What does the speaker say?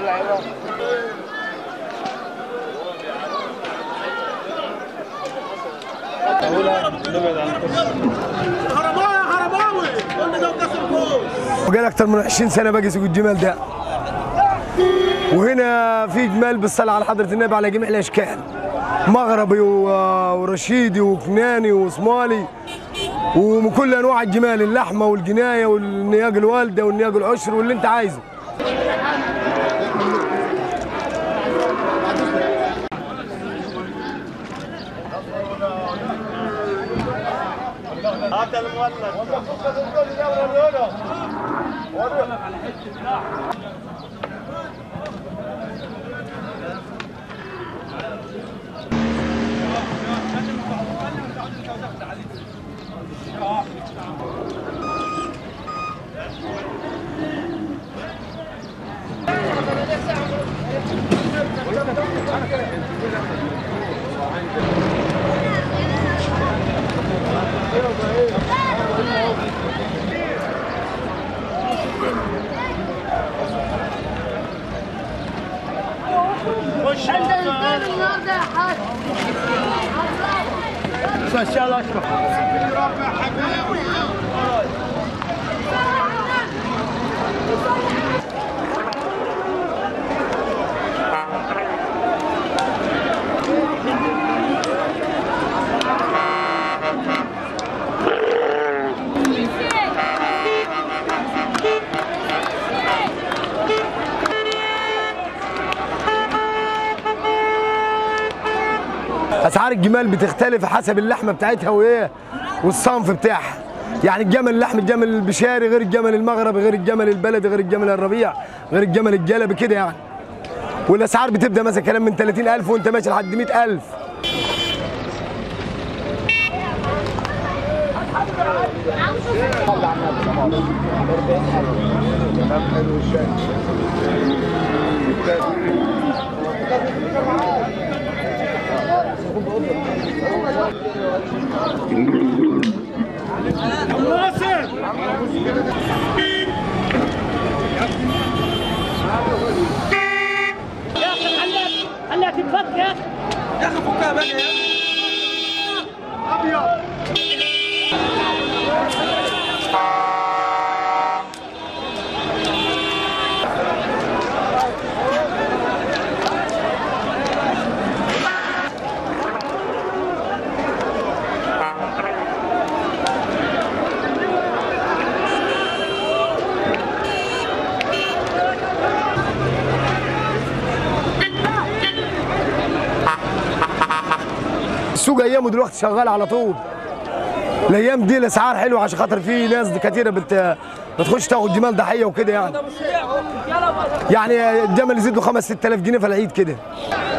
هرباوي هرباوي قلنا ده كسر فوز وقال اكتر من 20 سنه باقي يسوق الجمال ده وهنا في جمال بالصلاه على حضره النبي على جميع الاشكال مغربي و- ورشيدي وكناني وصومالي ومن كل انواع الجمال اللحمه والجنايه والنياق الوالده والنياق العشر واللي انت عايزه انت الفين النهارده يا حاج اسعار الجمال بتختلف حسب اللحمه بتاعتها وايه والصنف بتاعها يعني الجمل اللحم الجمل البشاري غير الجمل المغربي غير الجمل البلدي غير الجمل الربيع غير الجمل الجلبي كده يعني والاسعار بتبدا مثلا كلام من 30000 وانت ماشي لحد 100000 يا اخي خليك خليك تتفك يا اخي السوق ايامه دلوقتي شغال على طول الايام دي الاسعار حلوه عشان خاطر في ناس كتيره بت بتخش تاخد جمال ضحيه وكده يعني يعني الجمل يزيد له 5 6000 جنيه في العيد كده